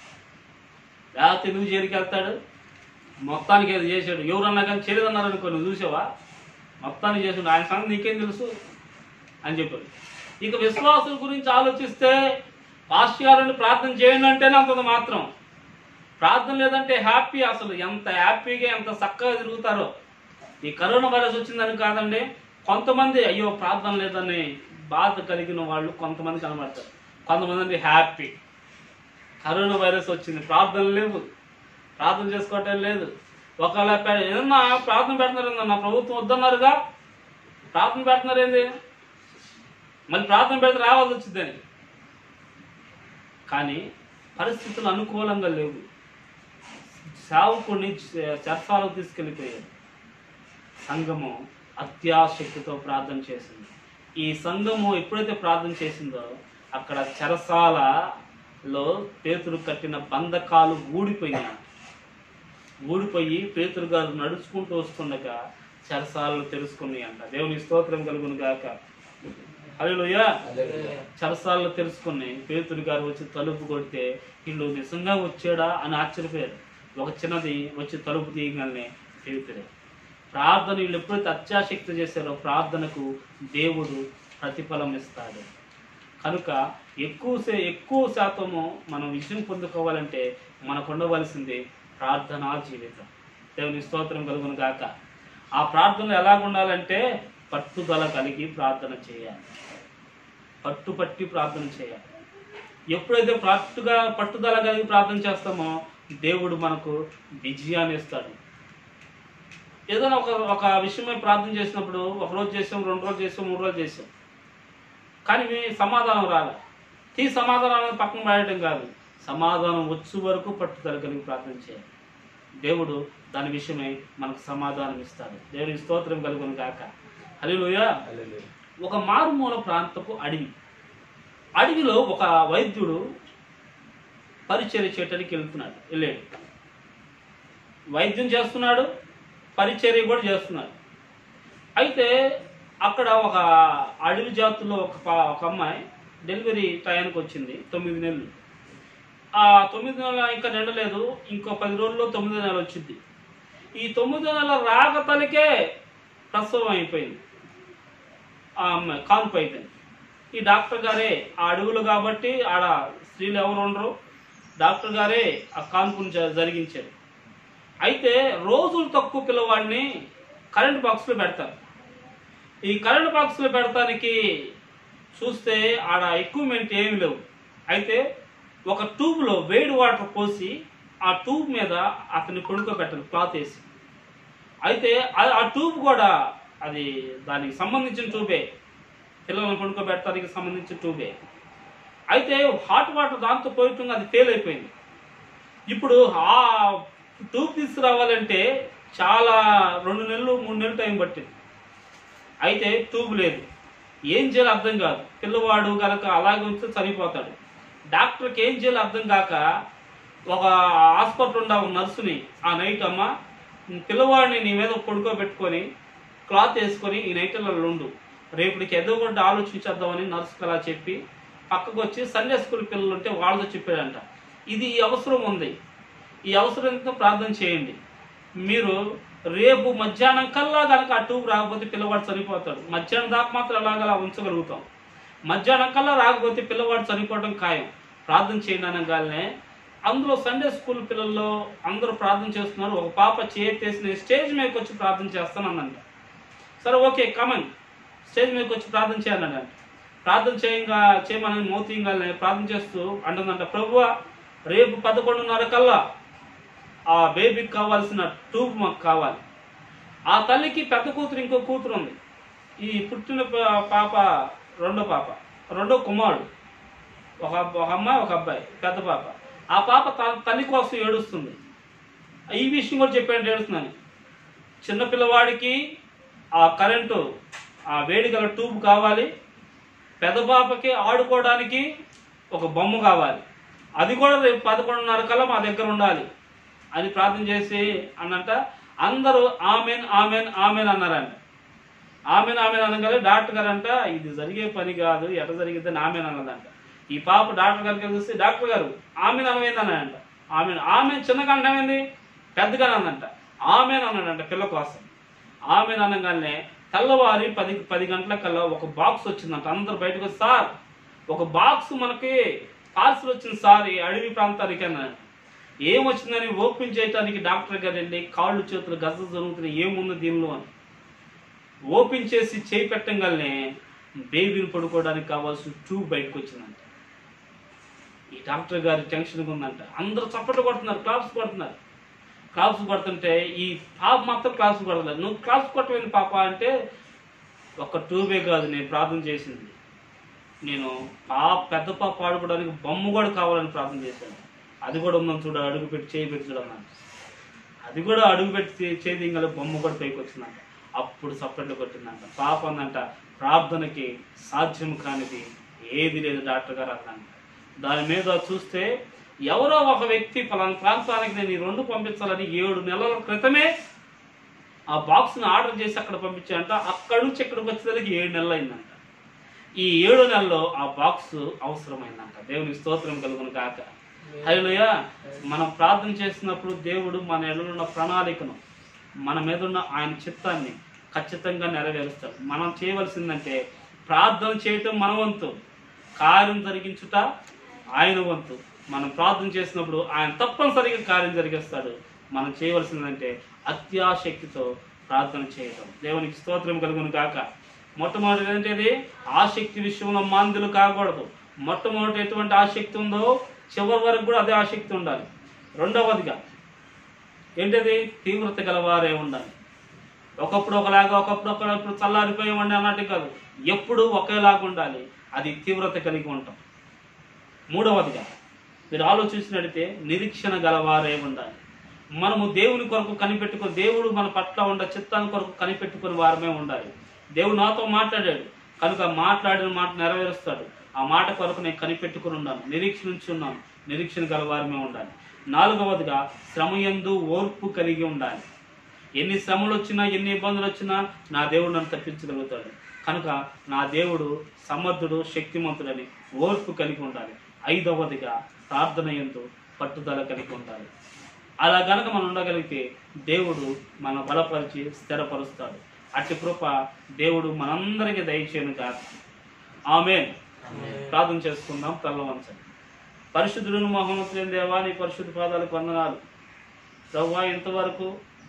లేకపోతే ఎందుకు జైలుకి వెళ్తాడు మొత్తానికి ఏదో చేశాడు ఎవరన్నా కానీ చేయలేదన్నారు అనుకో నువ్వు చూసావా మొత్తానికి చేసాడు ఆయన సంగతి నీకేం తెలుసు అని చెప్పారు ఇక విశ్వాసుల గురించి ఆలోచిస్తే పాస్టర్ గారిని ప్రార్థన చేయండి అంటేనే అంతంత మాత్రం ప్రార్థన లేదంటే హ్యాపీ అసలు ఎంత హ్యాపీగా ఎంత చక్కగా తిరుగుతారో ఈ కరోనా వైరస్ వచ్చిందని కాదండి కొంతమంది అయ్యో ప్రార్థన లేదని బాధ కలిగిన వాళ్ళు కొంతమంది కనబడతారు కొంతమంది హ్యాపీ కరోనా వైరస్ వచ్చింది ప్రార్థన లేవు ప్రార్థన చేసుకోవటం లేదు ఒకవేళ పె- ఏదన్నా ప్రార్థన పెడుతున్నారు నా ప్రభుత్వం వద్దన్నారుగా ప్రార్థన పెడుతున్నారు ఏంది మళ్ళీ ప్రార్థన పెడితే రావాల్సి వచ్చిందని కానీ పరిస్థితులు అనుకూలంగా లేవు సేవకుడిని చర్చాలకు తీసుకెళ్ళిపోయారు సంఘము అత్యాశక్తితో ప్రార్థన చేసింది ఈ సంఘము ఎప్పుడైతే ప్రార్థన చేసిందో అక్కడ చెరసాలలో పేతురు కట్టిన బంధకాలు ఊడిపోయినాయి ఊడిపోయి పేతురు గారు నడుచుకుంటూ వస్తుండగా చెరసాలను తెలుసుకున్నాయి అంట దేవుని స్తోత్రం కలుగును గాక హల్లెలూయా చెరసాలను తెలుసుకుని పేతురు గారు వచ్చి తలుపు కొడితే వీళ్ళు నిజంగా వచ్చాడా అని ఆశ్చర్యపోయారు ఒక చిన్నది వచ్చి తలుపు తీయగానే పేతురే ప్రార్థన వీళ్ళు ఎప్పుడైతే అత్యాశక్తి చేశారో ప్రార్థనకు దేవుడు ప్రతిఫలం ఇస్తాడు కనుక ఎక్కువ శా- ఎక్కువ శాతము మనం విజయం పొందుకోవాలంటే మనకు ఉండవలసింది ప్రార్థనా జీవితం దేవుని స్తోత్రం కలుగును గాక ఆ ప్రార్థన ఎలాగ ఉండాలంటే పట్టుదల కలిగి ప్రార్థన చేయాలి పట్టుపట్టి ప్రార్థన చేయాలి ఎప్పుడైతే పట్టుగా పట్టుదల కలిగి ప్రార్థన చేస్తామో దేవుడు మనకు విజయాన్ని ఇస్తాడు ఏదైనా ఒక ఒక విషయమై ప్రార్థన చేసినప్పుడు ఒక రోజు చేసాం రెండు రోజులు చేసాం మూడు రోజులు చేసాం కానీ మీ సమాధానం రాలే ఈ సమాధానం అనేది పక్కన పడటం కాదు సమాధానం వచ్చే వరకు పట్టుదల కలిగి ప్రార్థన చేయాలి దేవుడు దాని విషయమై మనకు సమాధానం ఇస్తాడు దేవునికి స్తోత్రం కలుగును గాక హల్లెలూయా ఒక మారుమూల ప్రాంతపు అడవి అడవిలో ఒక వైద్యుడు పరిచర్య చేయటానికి వెళ్తున్నాడు వెళ్ళాడు వైద్యం చేస్తున్నాడు పరిచర్య కూడా చేస్తున్నాడు అయితే అక్కడ ఒక అడవి జాతుల్లో ఒక పా- ఒక అమ్మాయి డెలివరీ టయానికి వచ్చింది తొమ్మిది నెలలు ఆ తొమ్మిది నెలలు ఇంకా నిండలేదు ఇంకో పది రోజుల్లో తొమ్మిది నెలలు వచ్చింది ఈ తొమ్మిది నెలల రాకతలకే ప్రసవం అయిపోయింది ఆ అమ్మాయి కాన్పు అయిపోయింది ఈ డాక్టర్ గారే ఆ అడవులు కాబట్టి ఆడ స్త్రీలు ఎవరు ఉండరు డాక్టర్ గారే ఆ కాన్పుని జ- జరిగించారు అయితే రోజులు తక్కువ పిల్లవాడిని కరెంట్ బాక్స్లో పెడతారు ఈ కరెంట్ బాక్స్లో పెడతానికి చూస్తే ఆడ ఎక్విప్మెంట్ ఏమి లేవు అయితే ఒక ట్యూబ్లో వేడి వాటర్ పోసి ఆ ట్యూబ్ మీద అతన్ని పడుకోబెట్టాలి క్లాత్ వేసి అయితే ఆ- ఆ ట్యూబ్ కూడా అది దానికి సంబంధించిన ట్యూబే పిల్లలను పడుకోబెట్టడానికి సంబంధించిన ట్యూబే అయితే హాట్ వాటర్ దాంతో పోయటం అది ఫెయిల్ అయిపోయింది ఇప్పుడు ఆ ట్యూబ్ తీసుకురావాలంటే చాలా రెండు నెలలు మూడు నెలలు టైం పట్టింది అయితే ట్యూబ్ లేదు ఏం చేయాలో అర్థం కాదు పిల్లవాడు కనుక అలాగే ఉంచితే చనిపోతాడు డాక్టర్కి ఏం చేయాలో అర్థం కాక ఒక హాస్పిటల్ ఉండే ఒక నర్సుని ఆ నైట్ అమ్మ పిల్లవాడిని నీ మీద పడుకోబెట్టుకొని క్లాత్ వేసుకొని ఈ నైట్లో ఉండు రేపటికి ఏదో ఒకటి ఆలోచించేద్దామని నర్సుకి అలా చెప్పి పక్కకు వచ్చి సండే స్కూల్ పిల్లలు ఉంటే వాళ్ళతో చెప్పాడంట ఇది ఈ అవసరం ఉంది ఈ అవసరంతో ప్రార్థన చేయండి మీరు రేపు మధ్యాహ్నం కల్లా కనుక ఆ ట్యూబ్ రాకపోతే పిల్లవాడు చనిపోతాడు మధ్యాహ్నం దాకా మాత్రం అలాగ అలా ఉంచగలుగుతాం మధ్యాహ్నం కల్లా రాకపోతే పిల్లవాడు చనిపోవడం ఖాయం ప్రార్థన చేయండి అనగానే అందులో సండే స్కూల్ పిల్లల్లో అందరూ ప్రార్థన చేస్తున్నారు ఒక పాప చేతేసి నేను స్టేజ్ మీదకి వచ్చి ప్రార్థన చేస్తానందంట సరే ఓకే కమన్ స్టేజ్ మీదకి వచ్చి ప్రార్థన చేయాలంట ప్రార్థన చేయంగా చేయమని మౌతింగానే ప్రార్థన చేస్తూ అంటుందంట ప్రభువ రేపు పదకొండున్నర కల్లా ఆ బేబీకి కావాల్సిన ట్యూబ్ మాకు కావాలి ఆ తల్లికి పెద్ద కూతురు ఇంకో కూతురు ఉంది ఈ పుట్టిన పా- పాప రెండో పాప రెండో కుమారుడు ఒక అబ్బ- ఒక అమ్మాయి ఒక అబ్బాయి పెద్ద పాప ఆ పాప త- తల్లి కోసం ఏడుస్తుంది ఈ విషయం కూడా చెప్పాను ఏడుస్తుందని చిన్న పిల్లవాడికి ఆ కరెంటు ఆ వేడి గల ట్యూబ్ కావాలి పెద్ద పాపకి ఆడుకోవడానికి ఒక బొమ్మ కావాలి అది కూడా రేపు పదకొండున్నర కల్లా మా దగ్గర ఉండాలి అని ప్రార్థన చేసి అన్నంట అందరూ ఆమెన్ ఆమెన్ ఆమెన్ అన్నారంట ఆమెన్ ఆమెన్ అనగానే డాక్టర్ గారు అంట ఇది జరిగే పని కాదు ఎట జరిగిద్దని ఆమెన్ అన్నదంట ఈ పాప డాక్టర్ గారికి చూస్తే డాక్టర్ గారు ఆమెన్ అనమైంది అన్నాడంట ఆమెన్ ఆమె చిన్నగా అంటమైంది పెద్దగా అన్నంట ఆమెన్ అన్నాడంట పిల్ల కోసం ఆమెన్ అనగానే తెల్లవారి పది పది గంటల కల్లా ఒక బాక్స్ వచ్చిందంట అందరు బయటకు వచ్చి సార్ ఒక బాక్స్ మనకి పార్సల్ వచ్చింది సార్ ఈ అడవి ప్రాంతానికి అన్నాడు ఏం వచ్చిందని ఓపెన్ చేయడానికి డాక్టర్ గారు వెళ్ళి కాళ్ళు చేతులు గజ జరుగుతున్నాయి ఏముంది దీనిలో అని ఓపెన్ చేసి చేయి పెట్టంగానే బేబీని పడుకోవడానికి కావాల్సిన ట్యూబ్ బయటకు వచ్చిందంట ఈ డాక్టర్ గారి టెన్షన్గా ఉందంట అందరూ చప్పట్లు కొడుతున్నారు క్లాప్స్ కొడుతున్నారు క్లాప్స్ కొడుతుంటే ఈ పాప మాత్రం క్లాప్స్ కొడలేదు నువ్వు క్లాప్స్ కొట్టవేంటి పాప అంటే ఒక ట్యూబే కాదు నేను ప్రార్థన చేసింది నేను పాప పెద్ద పాప ఆడుకోవడానికి బొమ్మ కూడా కావాలని ప్రార్థన చేశాను అది కూడా ఉందని చూడ అడుగు పెట్టి చేయి పెట్టి చూడన్నాను అది కూడా అడుగు పెట్టి చేదింగల బొమ్మ కూడా పైకి వచ్చిందంట అప్పుడు సపరేట్లు కొట్టిందంట పాప అందంట ప్రార్థనకి సాధ్యం కానిది ఏది లేదు డాక్టర్ గారు అన్నాను దాని మీద చూస్తే ఎవరో ఒక వ్యక్తి పలానా ప్రాంతానికి నేను ఈ రెండు పంపించాలని ఏడు నెలల క్రితమే ఆ బాక్స్ని ఆర్డర్ చేసి అక్కడ పంపించారంట అక్కడి నుంచి ఇక్కడికి వచ్చేసరికి ఏడు నెలలు అయిందంట ఈ ఏడు నెలల్లో ఆ బాక్స్ అవసరమైందంట దేవునికి స్తోత్రం కలుగును కాక హలోయ మనం ప్రార్థన చేసినప్పుడు దేవుడు మన ఎడలో ఉన్న ప్రణాళికను మన మీద ఉన్న ఆయన చిత్తాన్ని ఖచ్చితంగా నెరవేరుస్తాడు మనం చేయవలసిందంటే ప్రార్థన చేయటం మన వంతు కార్యం జరిగించుట ఆయన వంతు మనం ప్రార్థన చేసినప్పుడు ఆయన తప్పనిసరిగా కార్యం జరిగిస్తాడు మనం చేయవలసిందంటే అత్యాశక్తితో ప్రార్థన చేయటం దేవునికి స్తోత్రం కలుగును కాక మొట్టమొదటి ఏంటిది ఆసక్తి విషయంలో మాందులు కాకూడదు మొట్టమొదటి ఎటువంటి ఆసక్తి ఉందో చివరి వరకు కూడా అదే ఆసక్తి ఉండాలి రెండవదిగా ఏంటిది తీవ్రత గలవారే ఉండాలి ఒకప్పుడు ఒకలాగా ఒకప్పుడు ఒకప్పుడు చల్లారిపోయి ఉండి అన్నట్టు కాదు ఎప్పుడు ఒకేలాగా ఉండాలి అది తీవ్రత కలిగి ఉంటాం మూడవదిగా మీరు ఆలోచించినట్లయితే నిరీక్షణ గలవారే ఉండాలి మనము దేవుని కొరకు కనిపెట్టుకుని దేవుడు మన పట్ల ఉండ చిత్తాన్ని కొరకు కనిపెట్టుకుని వారమే ఉండాలి దేవుడు నాతో మాట్లాడాడు కనుక మాట్లాడిన మాట నెరవేరుస్తాడు ఆ మాట కొరకు నేను కనిపెట్టుకుని ఉన్నాను నిరీక్షణ నుంచి ఉన్నాను నిరీక్షణ గలవారమే ఉండాలి నాలుగవదిగా శ్రమయందు ఓర్పు కలిగి ఉండాలి ఎన్ని శ్రమలు వచ్చినా ఎన్ని ఇబ్బందులు వచ్చినా నా దేవుడు నన్ను తప్పించగలుగుతాడు కనుక నా దేవుడు సమర్థుడు శక్తిమంతుడని ఓర్పు కలిగి ఉండాలి ఐదవదిగా ప్రార్థన ఎందు పట్టుదల కలిగి ఉండాలి అలా గనక మనం ఉండగలిగితే దేవుడు మన బలపరిచి స్థిరపరుస్తాడు అట్టి కృప దేవుడు మనందరికీ దయచేయను కాదు ఆమె ప్రార్థన చేసుకుందాం తల్ల వంచండి పరిశుద్ధులను మహోన్నతులైన దేవా నీ పరిశుద్ధ పాదాలకు వందనాలు ప్రవ్వా ఇంతవరకు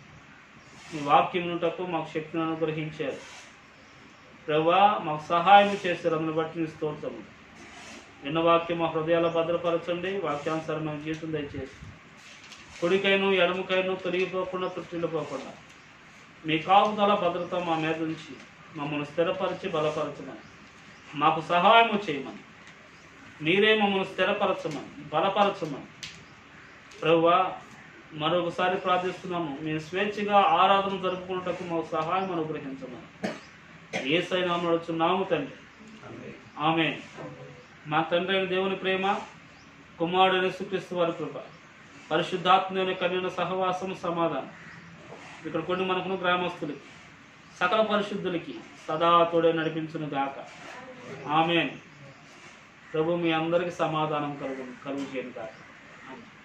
మీ వాక్యమునటకు మాకు శక్తిని అనుగ్రహించారు ప్రభా మాకు సహాయం చేశారు అందుని బట్టి నీ స్తోత్రము విన్న వాక్యం మా హృదయాల భద్రపరచండి వాక్యానుసారమైన జీవితం దయచేసి కుడికైను ఎడమకైను తొలగిపోకుండా తృప్తిల్లిపోకుండా మీ కాపుదల భద్రత మా మీద ఉంచి మమ్మల్ని స్థిరపరిచి బలపరచమని మాకు సహాయము చేయమని మీరే మమ్మల్ని స్థిరపరచమని బలపరచమని ప్రభువా మరొకసారి ప్రార్థిస్తున్నాము మేము స్వేచ్ఛగా ఆరాధన జరుపుకున్నటకు మాకు సహాయం అనుగ్రహించమని ఏసైనా నడుచున్నాము తండ్రి ఆమె మా తండ్రి అయిన దేవుని ప్రేమ కుమారుడు యేసుక్రీస్తు వారి కృప పరిశుద్ధాత్మైన కన్యన సహవాసం సమాధానం ఇక్కడ కొన్ని మనకును గ్రామస్తులకి సకల పరిశుద్ధులకి సదా తోడే నడిపించును గాక ఆమెన్ ప్రభు మీ అందరికీ సమాధానం కలుగు కలుగు చేయను గాక ఆమేన్.